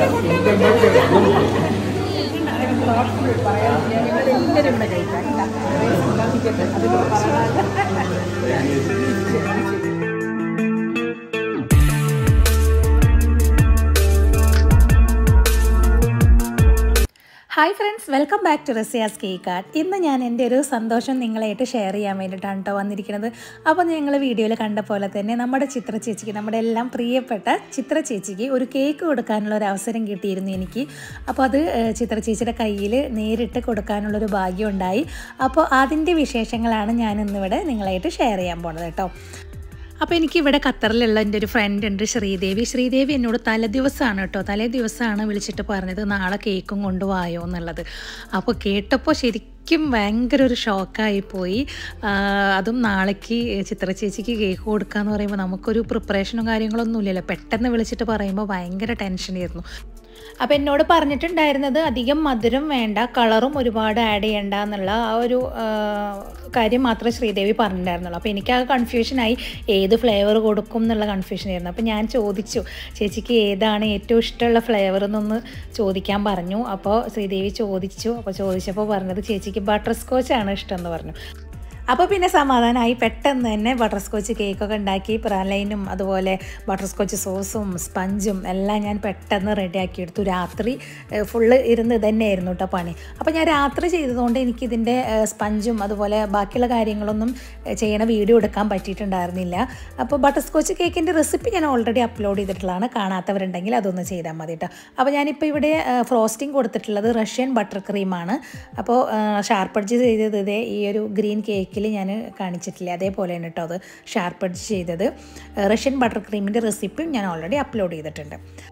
Hi friends welcome back to Raziya's cake art ഇന്ന് ഞാൻ എൻ്റെ ഒരു സന്തോഷം നിങ്ങളായിട്ട് ഷെയർ ചെയ്യാൻ വേണ്ടിയിട്ടാണ് കേട്ടോ വന്നിരിക്കുന്നത് അപ്പോൾ നിങ്ങൾ വീഡിയോയിൽ കണ്ട പോലെ തന്നെ നമ്മുടെ ചിത്ര ചേച്ചിക്ക് നമ്മുടെ എല്ലാം പ്രിയപ്പെട്ട ചിത്ര ചേച്ചിക്ക് ഒരു കേക്ക് കൊടുക്കാനുള്ള ഒരു അവസരം കിട്ടിയിരുന്നു എനിക്ക് അപ്പോൾ അത് ഏഹ്, ചിത്ര ചേച്ചിയുടെ കയ്യിൽ നേരിട്ട് കൊടുക്കാനുള്ളൊരു ഭാഗ്യം ഉണ്ടായി അപ്പോൾ അതിൻ്റെ വിശേഷങ്ങളാണ് ഞാൻ ഇന്നിവിടെ നിങ്ങളായിട്ട് ഷെയർ ചെയ്യാൻ പോണത് കേട്ടോ അപ്പോൾ എനിക്കിവിടെ ഖത്തറിലുള്ള എൻ്റെ ഒരു ഫ്രണ്ട് ഉണ്ട് ശ്രീദേവി ശ്രീദേവി എന്നോട് തലേ ദിവസമാണ് കേട്ടോ തലേ ദിവസമാണ് വിളിച്ചിട്ട് പറഞ്ഞത് നാളെ കേക്കും കൊണ്ടുപോയോ എന്നുള്ളത് അപ്പോൾ കേട്ടപ്പോൾ ശരിക്കും ഭയങ്കര ഒരു ഷോക്കായി പോയി ആ, അതും നാളേക്ക് ചിത്ര ചേച്ചിക്ക് കേക്ക് കൊടുക്കുക എന്ന് പറയുമ്പോൾ നമുക്കൊരു പ്രിപ്പറേഷനും കാര്യങ്ങളൊന്നും ഇല്ലല്ലോ പെട്ടെന്ന് വിളിച്ചിട്ട് പറയുമ്പോൾ ഭയങ്കര ടെൻഷനായിരുന്നു അപ്പോൾ എന്നോട് പറഞ്ഞിട്ടുണ്ടായിരുന്നത് അധികം മധുരം വേണ്ട കളറും ഒരുപാട് ആഡ് ചെയ്യണ്ട എന്നുള്ള ആ ഒരു ആ, കാര്യം മാത്രമേ ശ്രീദേവി പറഞ്ഞിട്ടുണ്ടായിരുന്നുള്ളൂ അപ്പോൾ എനിക്ക് ആ കൺഫ്യൂഷനായി ഏത് ഫ്ലേവർ കൊടുക്കും എന്നുള്ള കൺഫ്യൂഷൻ ആയിരുന്നു അപ്പോൾ ഞാൻ ചോദിച്ചു ചേച്ചിക്ക് ഏതാണ് ഏറ്റവും ഇഷ്ടമുള്ള ഫ്ലേവർ എന്നൊന്ന് ചോദിക്കാൻ പറഞ്ഞു അപ്പോൾ ശ്രീദേവി ചോദിച്ചു അപ്പോൾ ചോദിച്ചപ്പോൾ പറഞ്ഞത് ചേച്ചിക്ക് ബട്ടർ സ്കോച്ചാണ് ഇഷ്ടം എന്ന് പറഞ്ഞു അപ്പോൾ പിന്നെ സമാധാനമായി പെട്ടെന്ന് തന്നെ ബട്ടർ സ്കോച്ച് കേക്കൊക്കെ ഉണ്ടാക്കി പ്രാലൈനും അതുപോലെ ബട്ടർ സ്കോച്ച് സോസും സ്പഞ്ചും എല്ലാം ഞാൻ പെട്ടെന്ന് റെഡിയാക്കി എടുത്തു രാത്രി ഫുള്ള് ഇരുന്ന് തന്നെയായിരുന്നു കേട്ടോ പണി അപ്പോൾ ഞാൻ രാത്രി ചെയ്തതുകൊണ്ട് എനിക്കിതിൻ്റെ സ്പഞ്ചും അതുപോലെ ബാക്കിയുള്ള കാര്യങ്ങളൊന്നും ഏഹ്, ചെയ്യണ വീഡിയോ എടുക്കാൻ പറ്റിയിട്ടുണ്ടായിരുന്നില്ല അപ്പോൾ ബട്ടർ സ്കോച്ച് കേക്കിൻ്റെ റെസിപ്പി ഞാൻ ഓൾറെഡി അപ്ലോഡ് ചെയ്തിട്ടുള്ളതാണ് കാണാത്തവരുണ്ടെങ്കിൽ അതൊന്ന് ചെയ്താൽ മതി കേട്ടോ അപ്പോൾ ഞാനിപ്പോൾ ഇവിടെ ഫ്രോസ്റ്റിംഗ് കൊടുത്തിട്ടുള്ളത് റഷ്യൻ ബട്ടർ ക്രീമാണ് അപ്പോൾ ഷാർപ്പഡ്ജ് ചെയ്തത് ഇതേ ഈ ഒരു ഗ്രീൻ കേക്കിൽ ഞാൻ കാണിച്ചിട്ടില്ല അതേപോലെയാണ് കേട്ടോ അത് ഷാർപ്പഡ്ജ് ചെയ്തത് റഷ്യൻ ബട്ടർ ക്രീമിൻ്റെ റെസിപ്പിയും ഞാൻ ഓൾറെഡി അപ്ലോഡ് ചെയ്തിട്ടുണ്ട്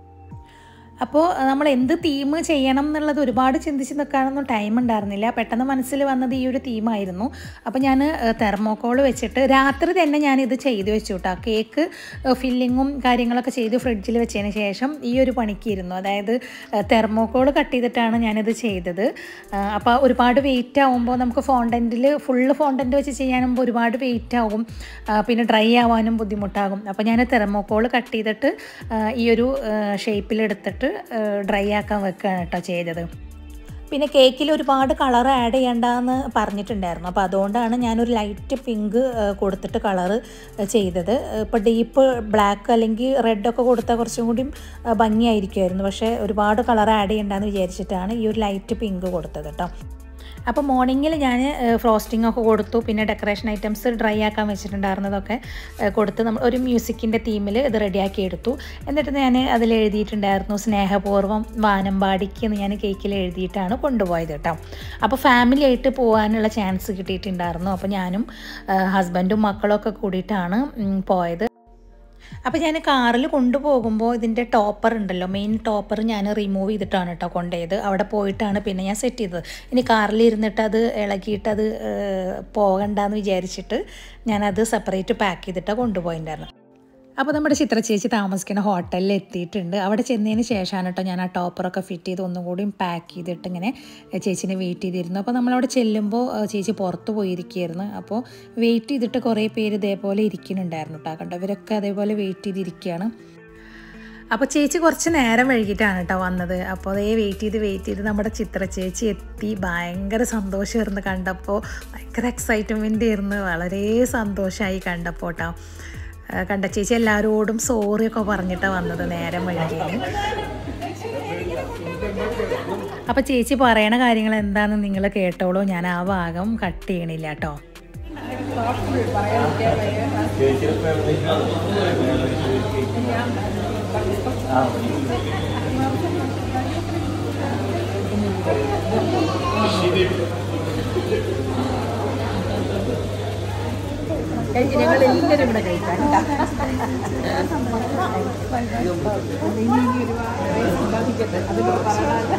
അപ്പോൾ നമ്മൾ എന്ത് തീം ചെയ്യണം എന്നുള്ളത് ഒരുപാട് ചിന്തിച്ച് നിൽക്കാനൊന്നും ടൈം ഉണ്ടായിരുന്നില്ല പെട്ടെന്ന് മനസ്സിൽ വന്നത് ഈ ഒരു തീമായിരുന്നു അപ്പോൾ ഞാൻ തെർമോക്കോൾ വെച്ചിട്ട് രാത്രി തന്നെ ഞാൻ ഇത് ചെയ്തു വെച്ചു കേട്ടോ കേക്ക് ഫില്ലിങ്ങും കാര്യങ്ങളൊക്കെ ചെയ്ത് ഫ്രിഡ്ജിൽ വെച്ചതിന് ശേഷം ഈ ഒരു പണിക്ക് ഇരുന്നു അതായത് തെർമോക്കോൾ കട്ട് ചെയ്തിട്ടാണ് ഞാനിത് ചെയ്തത് അപ്പോൾ ഒരുപാട് വെയിറ്റ് ആകുമ്പോൾ നമുക്ക് ഫോണ്ടൻറ്റിൽ ഫുള്ള് ഫോണ്ടൻറ്റ് വെച്ച് ചെയ്യാനുമ്പോൾ ഒരുപാട് വെയിറ്റ് ആകും ആ, പിന്നെ ഡ്രൈ ആവാനും ബുദ്ധിമുട്ടാകും അപ്പോൾ ഞാൻ തെർമോക്കോൾ കട്ട് ചെയ്തിട്ട് ആ, ഈ ഒരു ഷേപ്പിലെടുത്തിട്ട് ഡ്രൈ ആക്കാൻ വെക്കുകയാണ് കേട്ടോ ചെയ്തത് പിന്നെ കേക്കിൽ ഒരുപാട് കളർ ആഡ് ചെയ്യണ്ടെന്ന് പറഞ്ഞിട്ടുണ്ടായിരുന്നു അപ്പോൾ അതുകൊണ്ടാണ് ഞാനൊരു ലൈറ്റ് പിങ്ക് കൊടുത്തിട്ട് കളറ് ചെയ്തത് ഇപ്പോൾ ഡീപ്പ് ബ്ലാക്ക് അല്ലെങ്കിൽ റെഡൊക്കെ കൊടുത്താൽ കുറച്ചും കൂടി ആ, ഭംഗിയായിരിക്കുമായിരുന്നു പക്ഷേ ഒരുപാട് കളർ ആഡ് ചെയ്യണ്ടെന്ന് വിചാരിച്ചിട്ടാണ് ഈ ഒരു ലൈറ്റ് പിങ്ക് കൊടുത്തത് കേട്ടോ അപ്പോൾ മോർണിംഗിൽ ഞാൻ ഫ്രോസ്റ്റിംഗ് ഒക്കെ കൊടുത്തു പിന്നെ ഡെക്കറേഷൻ ഐറ്റംസ് ഡ്രൈ ആക്കാൻ വെച്ചിട്ടുണ്ടായിരുന്നതൊക്കെ ഏഹ്, കൊടുത്ത് നമ്മൾ ഒരു മ്യൂസിക്കിൻ്റെ തീമിൽ ഇത് റെഡിയാക്കി എടുത്തു എന്നിട്ട് ഞാൻ അതിൽ എഴുതിയിട്ടുണ്ടായിരുന്നു സ്നേഹപൂർവ്വം വാനമ്പാടിക്ക് എന്ന് ഞാൻ കേക്കിൽ എഴുതിയിട്ടാണ് കൊണ്ടുപോയത് കേട്ടോ അപ്പോൾ ഫാമിലി ആയിട്ട് പോകാനുള്ള ചാൻസ് കിട്ടിയിട്ടുണ്ടായിരുന്നു അപ്പോൾ ഞാനും ഹസ്ബൻഡും മക്കളും ഒക്കെ കൂടിയിട്ടാണ് ഉം, പോയത് അപ്പോൾ ഞാൻ കാറിൽ കൊണ്ടുപോകുമ്പോൾ ഇതിൻ്റെ ടോപ്പർ ഉണ്ടല്ലോ മെയിൻ ടോപ്പർ ഞാൻ റിമൂവ് ചെയ്തിട്ടാണ് കേട്ടോ കൊണ്ടുപോയത് അവിടെ പോയിട്ടാണ് പിന്നെ ഞാൻ സെറ്റ് ചെയ്തത് ഇനി കാറിൽ ഇരുന്നിട്ട് അത് ഇളകിയിട്ട് അത് ഏഹ്, പോകണ്ടെന്ന് വിചാരിച്ചിട്ട് ഞാനത് സെപ്പറേറ്റ് പാക്ക് ചെയ്തിട്ടാണ് കൊണ്ടുപോയിട്ടുണ്ടായിരുന്നു അപ്പോൾ നമ്മുടെ ചിത്ര ചേച്ചി താമസിക്കുന്ന ഹോട്ടലിൽ എത്തിയിട്ടുണ്ട് അവിടെ ചെന്നതിന് ശേഷമാണ് കേട്ടോ ഞാൻ ആ ടോപ്പറൊക്കെ ഫിറ്റ് ചെയ്ത് ഒന്നും കൂടി പാക്ക് ചെയ്തിട്ട് ഇങ്ങനെ ചേച്ചിനെ വെയിറ്റ് ചെയ്തിരുന്നു അപ്പോൾ നമ്മളവിടെ ചെല്ലുമ്പോൾ ആ, ചേച്ചി പുറത്ത് പോയിരിക്കുകയായിരുന്നു അപ്പോൾ വെയിറ്റ് ചെയ്തിട്ട് കുറേ പേര് ഇതേപോലെ ഇരിക്കുന്നുണ്ടായിരുന്നു കേട്ടോ കണ്ടോ ഇവരൊക്കെ അതേപോലെ വെയിറ്റ് ചെയ്തിരിക്കുകയാണ് അപ്പോൾ ചേച്ചി കുറച്ച് നേരം വൈകിട്ടാണ് കേട്ടോ വന്നത് അപ്പോൾ അതേ വെയിറ്റ് ചെയ്ത് വെയിറ്റ് ചെയ്ത് നമ്മുടെ ചിത്ര ചേച്ചി എത്തി ഭയങ്കര സന്തോഷമായിരുന്നു കണ്ടപ്പോൾ ഭയങ്കര എക്സൈറ്റ്മെൻ്റ് ആയിരുന്നു വളരെ സന്തോഷമായി കണ്ടപ്പോൾ കേട്ടോ ആ, കണ്ട ചേച്ചി എല്ലാവരോടും സോറിയൊക്കെ പറഞ്ഞിട്ടാണ് വന്നത് നേരം വൈകിയത് അപ്പോൾ ചേച്ചി പറയണ കാര്യങ്ങൾ എന്താണെന്ന് നിങ്ങൾ കേട്ടോളൂ ഞാൻ ആ ഭാഗം കട്ട് ചെയ്യണില്ല കേട്ടോ ഞങ്ങൾ എല്ലാവരും ഇവിടെ കഴിക്കാൻ ഇനി ഇനി ഒരുപാട് സമ്പാദിക്കട്ടെ അതിൽ പറയാതെ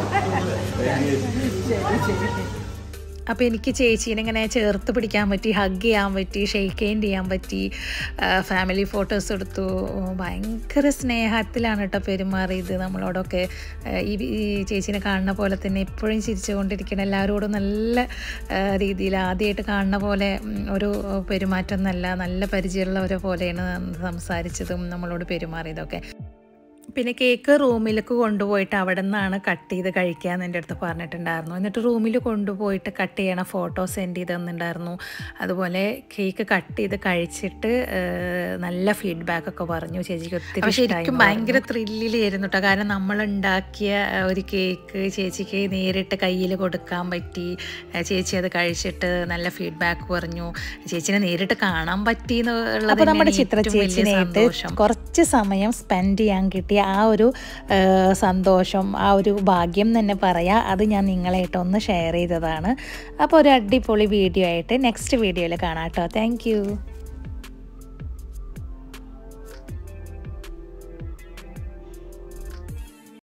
ശരി ശരി അപ്പോൾ എനിക്ക് ചേച്ചീനെ ഇങ്ങനെ ചേർത്ത് പിടിക്കാൻ പറ്റി ഹഗ് ചെയ്യാൻ പറ്റി ഷെയ്ക്ക് ഹാൻഡ് ചെയ്യാൻ പറ്റി ഫാമിലി ഫോട്ടോസ് എടുത്തു ഭയങ്കര സ്നേഹത്തിലാണ് കേട്ടോ പെരുമാറിയത് നമ്മളോടൊക്കെ ആ, ഈ ഈ ചേച്ചീനെ കാണുന്ന പോലെ തന്നെ എപ്പോഴും ചിരിച്ചുകൊണ്ടിരിക്കണം എല്ലാവരോടും നല്ല ആ, രീതിയിൽ ആദ്യമായിട്ട് കാണുന്ന പോലെ ഉം, ഒരു പെരുമാറ്റം എന്നല്ല നല്ല പരിചയമുള്ളവരെ പോലെയാണ് സംസാരിച്ചതും നമ്മളോട് പെരുമാറിയതൊക്കെ പിന്നെ കേക്ക് റൂമിലേക്ക് കൊണ്ടുപോയിട്ട് അവിടെ നിന്നാണ് കട്ട് ചെയ്ത് കഴിക്കാമെന്ന് എൻ്റെ അടുത്ത് പറഞ്ഞിട്ടുണ്ടായിരുന്നു എന്നിട്ട് റൂമിൽ കൊണ്ടുപോയിട്ട് കട്ട് ചെയ്യണ ഫോട്ടോ സെൻഡ് ചെയ്ത് തന്നിട്ടുണ്ടായിരുന്നു അതുപോലെ കേക്ക് കട്ട് ചെയ്ത് കഴിച്ചിട്ട് ഏഹ്, നല്ല ഫീഡ്ബാക്ക് ഒക്കെ പറഞ്ഞു ചേച്ചിക്ക് ഒത്തിരി ശരിക്കും ഭയങ്കര ത്രില്ലിലായിരുന്നു കേട്ടോ കാരണം നമ്മൾ ഉണ്ടാക്കിയ ഏഹ്, ഒരു കേക്ക് ചേച്ചിക്ക് നേരിട്ട് കയ്യിൽ കൊടുക്കാൻ പറ്റി ഏഹ്, ചേച്ചി അത് കഴിച്ചിട്ട് നല്ല ഫീഡ്ബാക്ക് പറഞ്ഞു ചേച്ചിനെ നേരിട്ട് കാണാൻ പറ്റി എന്നുള്ളത് അപ്പോൾ നമ്മുടെ തന്നെയാണ് ചിത്ര ഏറ്റവും വലിയ ചേച്ചിനായിട്ട് സന്തോഷം. കുറച്ച് സമയം സ്പെൻഡ് ചെയ്യാൻ കിട്ടിയ ആ ഒരു ആ, സന്തോഷം ആ ഒരു ഭാഗ്യം തന്നെ പറയാം അത് ഞാൻ നിങ്ങളായിട്ടൊന്ന് ഷെയർ ചെയ്തതാണ് അപ്പോൾ ഒരു അടിപൊളി വീഡിയോ ആയിട്ട് നെക്സ്റ്റ് വീഡിയോയിൽ കാണാം കേട്ടോ താങ്ക്